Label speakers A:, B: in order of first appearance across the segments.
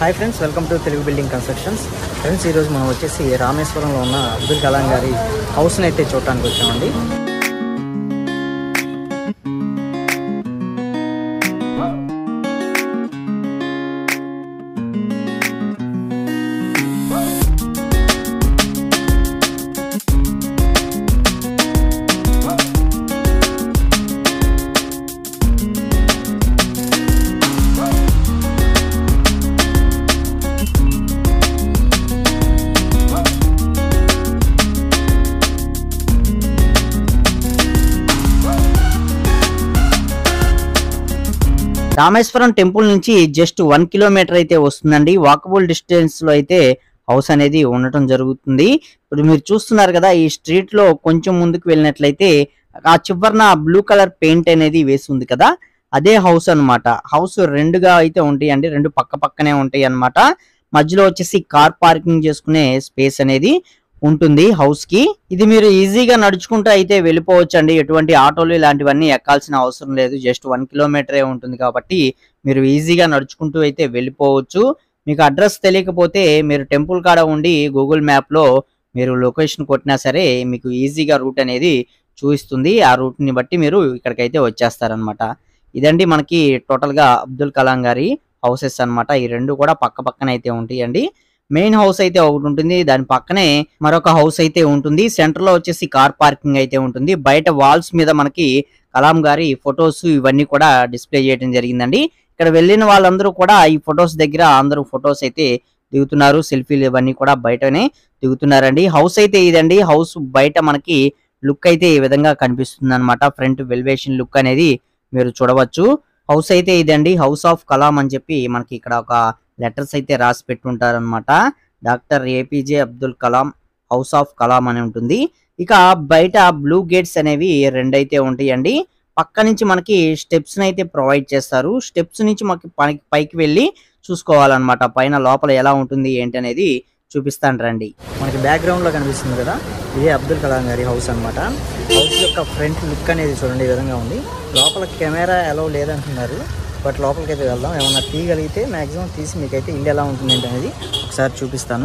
A: hi friends welcome to Telugu building constructions friends ఈరోజు మనం వచ్చేసి రామేశ్వరంలో ఉన్న అబ్దుల్ కలాం గారి హౌస్ని అయితే చూడటానికి వచ్చామండి రామేశ్వరం టెంపుల్ నుంచి జస్ట్ వన్ కిలోమీటర్ అయితే వస్తుందండి వాకబుల్ డిస్టెన్స్ లో అయితే హౌస్ అనేది ఉండటం జరుగుతుంది ఇప్పుడు మీరు చూస్తున్నారు కదా ఈ స్ట్రీట్ లో కొంచెం ముందుకు వెళ్ళినట్లయితే ఆ చివరన బ్లూ కలర్ పెయింట్ అనేది వేసి ఉంది కదా అదే హౌస్ అన్నమాట హౌస్ రెండుగా అయితే ఉంటాయి అండి రెండు పక్క పక్కనే ఉంటాయి అన్నమాట మధ్యలో వచ్చేసి కార్ పార్కింగ్ చేసుకునే స్పేస్ అనేది ఉంటుంది హౌస్ కి ఇది మీరు ఈజీగా నడుచుకుంటూ అయితే వెళ్ళిపోవచ్చు అండి ఎటువంటి ఆటోలు ఇలాంటివన్నీ ఎక్కాల్సిన అవసరం లేదు జస్ట్ వన్ కిలోమీటరే ఉంటుంది కాబట్టి మీరు ఈజీగా నడుచుకుంటూ అయితే వెళ్ళిపోవచ్చు మీకు అడ్రస్ తెలియకపోతే మీరు టెంపుల్ కాడ ఉండి గూగుల్ మ్యాప్ లో మీరు లొకేషన్ కొట్టినా సరే మీకు ఈజీగా రూట్ అనేది చూపిస్తుంది ఆ రూట్ ని బట్టి మీరు ఇక్కడికైతే వచ్చేస్తారనమాట ఇదండి మనకి టోటల్ గా అబ్దుల్ కలాం గారి హౌసెస్ అన్నమాట ఈ రెండు కూడా పక్క పక్కన అయితే ఉంటాయండి మెయిన్ హౌస్ అయితే ఒకటి ఉంటుంది దాని పక్కనే మరొక హౌస్ అయితే ఉంటుంది సెంటర్ లో వచ్చేసి కార్ పార్కింగ్ అయితే ఉంటుంది బయట వాల్స్ మీద మనకి కలాం గారి ఫొటోస్ ఇవన్నీ కూడా డిస్ప్లే చేయడం జరిగిందండి ఇక్కడ వెళ్ళిన వాళ్ళందరూ కూడా ఈ ఫొటోస్ దగ్గర అందరూ ఫొటోస్ అయితే దిగుతున్నారు సెల్ఫీలు ఇవన్నీ కూడా బయటనే దిగుతున్నారండి హౌస్ అయితే ఇదండి హౌస్ బయట మనకి లుక్ అయితే ఈ విధంగా కనిపిస్తుంది అనమాట ఫ్రంట్ వెల్వేషన్ లుక్ అనేది మీరు చూడవచ్చు హౌస్ అయితే ఇదండి హౌస్ ఆఫ్ కలాం అని చెప్పి మనకి ఇక్కడ ఒక లెటర్స్ అయితే రాసి పెట్టుంటారనమాట doctor APJ Abdul Kalam house of Kalam అని ఉంటుంది ఇక బయట బ్లూ గేట్స్ అనేవి రెండు అయితే ఉంటాయండి పక్క నుంచి మనకి స్టెప్స్ అయితే ప్రొవైడ్ చేస్తారు స్టెప్స్ నుంచి మనకి పైకి పైకి వెళ్ళి చూసుకోవాలన్నమాట పైన లోపల ఎలా ఉంటుంది ఏంటి అనేది చూపిస్తాను రండి మనకి బ్యాక్గ్రౌండ్ లో కనిపిస్తుంది కదా ఇదే అబ్దుల్ కలాం గారి హౌస్ అన్నమాట హౌస్ యొక్క ఫ్రంట్ లుక్ అనేది చూడండి ఈ విధంగా ఉంది లోపల కెమెరా ఎలా లేదంటున్నారు బట్ లోపలికి అయితే వెళ్దాం ఏమన్నా తీయగలిగితే మాక్సిమం తీసి మీకైతే ఇల్లు ఎలా ఉంటుంది ఏంటి అనేది ఒకసారి చూపిస్తాను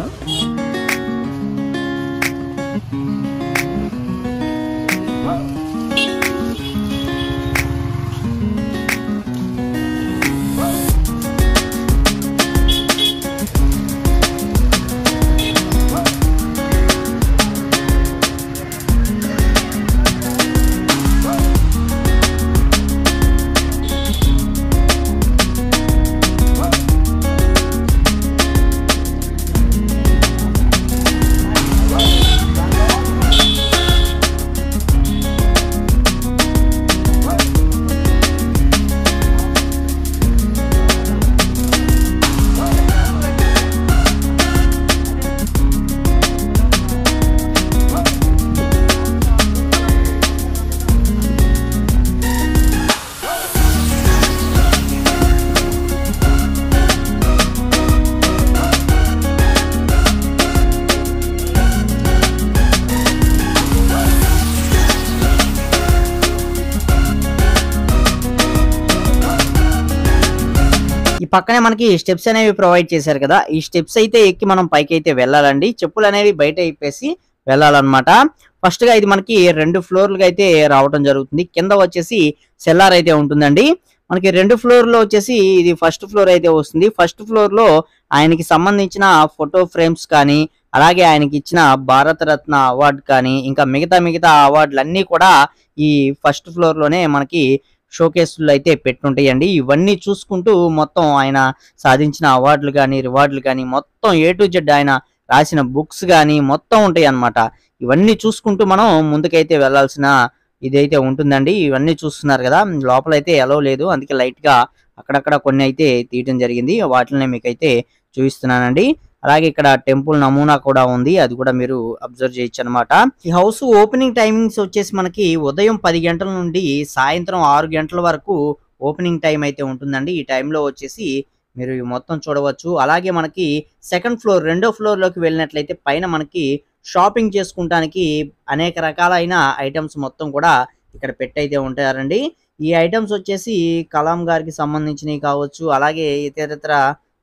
A: ఈ పక్కనే మనకి స్టెప్స్ అనేవి ప్రొవైడ్ చేశారు కదా ఈ స్టెప్స్ అయితే ఎక్కి మనం పైకి అయితే వెళ్ళాలండి చెప్పులు అనేవి బయట ఇప్పేసి వెళ్ళాలన్నమాట ఫస్ట్ గా ఇది మనకి రెండు ఫ్లోర్లుగా అయితే రావడం జరుగుతుంది కింద వచ్చేసి సెల్లార్ అయితే ఉంటుందండి మనకి రెండు ఫ్లోర్ లో వచ్చేసి ఇది ఫస్ట్ ఫ్లోర్ అయితే వస్తుంది ఫస్ట్ ఫ్లోర్ లో ఆయనకి సంబంధించిన ఫోటో ఫ్రేమ్స్ కానీ అలాగే ఆయనకి ఇచ్చిన భారత రత్న అవార్డు కానీ ఇంకా మిగతా మిగతా అవార్డులు అన్నీ కూడా ఈ ఫస్ట్ ఫ్లోర్ లోనే మనకి షోకేసులు అయితే పెట్టుంటాయండి ఇవన్నీ చూసుకుంటూ మొత్తం ఆయన సాధించిన అవార్డులు కానీ రివార్డులు కానీ మొత్తం ఏ టు జెడ్ ఆయన రాసిన బుక్స్ కానీ మొత్తం ఉంటాయి అన్నమాట ఇవన్నీ చూసుకుంటూ మనం ముందుకైతే వెళ్ళాల్సిన ఇదైతే ఉంటుందండి ఇవన్నీ చూస్తున్నారు కదా లోపల అయితే ఎలా లేదు అందుకే లైట్ గా అక్కడక్కడ కొన్ని అయితే తీయటం జరిగింది వాటిని మీకైతే చూపిస్తున్నానండి అలాగే ఇక్కడ టెంపుల్ నమూనా కూడా ఉంది అది కూడా మీరు అబ్జర్వ్ చేయొచ్చు అనమాట ఈ హౌస్ ఓపెనింగ్ టైమింగ్స్ వచ్చేసి మనకి ఉదయం పది గంటల నుండి సాయంత్రం ఆరు గంటల వరకు ఓపెనింగ్ టైం అయితే ఉంటుందండి ఈ టైంలో వచ్చేసి మీరు ఇవి మొత్తం చూడవచ్చు అలాగే మనకి సెకండ్ ఫ్లోర్ రెండో ఫ్లోర్ లోకి వెళ్ళినట్లయితే పైన మనకి షాపింగ్ చేసుకుంటానికి అనేక రకాలైన ఐటమ్స్ మొత్తం కూడా ఇక్కడ పెట్టయితే ఉంటారండి ఈ ఐటమ్స్ వచ్చేసి కలాం గారికి సంబంధించినవి కావచ్చు అలాగే ఇతరత్ర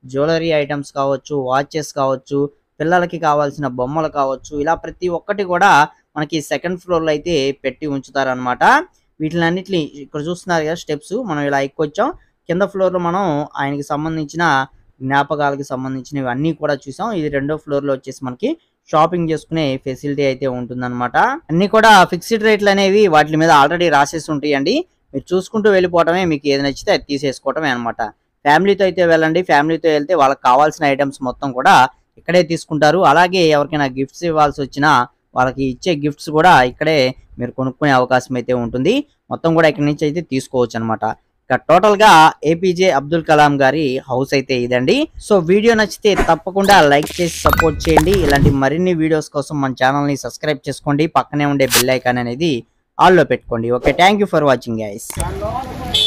A: జ్యువెలరీ ఐటమ్స్ కావచ్చు వాచెస్ కావచ్చు పిల్లలకి కావాల్సిన బొమ్మలు కావచ్చు ఇలా ప్రతి ఒక్కటి కూడా మనకి సెకండ్ ఫ్లోర్ లో అయితే పెట్టి ఉంచుతారనమాట వీటిలన్నిటిని ఇక్కడ చూస్తున్నారు కదా స్టెప్స్ మనం ఇలా ఎక్కొచ్చాం కింద ఫ్లోర్ లో మనం ఆయనకి సంబంధించిన జ్ఞాపకాలకు సంబంధించినవి అన్నీ కూడా చూసాం ఇది రెండో ఫ్లోర్ లో వచ్చేసి మనకి షాపింగ్ చేసుకునే ఫెసిలిటీ అయితే ఉంటుందన్నమాట అన్ని కూడా ఫిక్స్డ్ రేట్లు అనేవి వాటి మీద ఆల్రెడీ రాసేసి ఉంటాయండి మీరు చూసుకుంటూ వెళ్ళిపోవటమే మీకు ఏది నచ్చితే అది తీసేసుకోవటమే అనమాట ఫ్యామిలీతో అయితే వెళ్ళండి ఫ్యామిలీతో వెళ్తే వాళ్ళకి కావాల్సిన ఐటమ్స్ మొత్తం కూడా ఇక్కడే తీసుకుంటారు అలాగే ఎవరికైనా గిఫ్ట్స్ ఇవ్వాల్సి వచ్చినా వాళ్ళకి ఇచ్చే గిఫ్ట్స్ కూడా ఇక్కడే మీరు కొనుక్కునే అవకాశం అయితే ఉంటుంది మొత్తం కూడా ఇక్కడి నుంచి అయితే తీసుకోవచ్చు అనమాట ఇక టోటల్ గా ఏపీజే అబ్దుల్ కలాం గారి హౌస్ అయితే ఇదండి సో వీడియో నచ్చితే తప్పకుండా లైక్ చేసి సపోర్ట్ చేయండి ఇలాంటి మరిన్ని వీడియోస్ కోసం మన ఛానల్ ని సబ్స్క్రైబ్ చేసుకోండి పక్కనే ఉండే బెల్ ఐకాన్ అనేది ఆల్ లో పెట్టుకోండి okay thank you for watching guys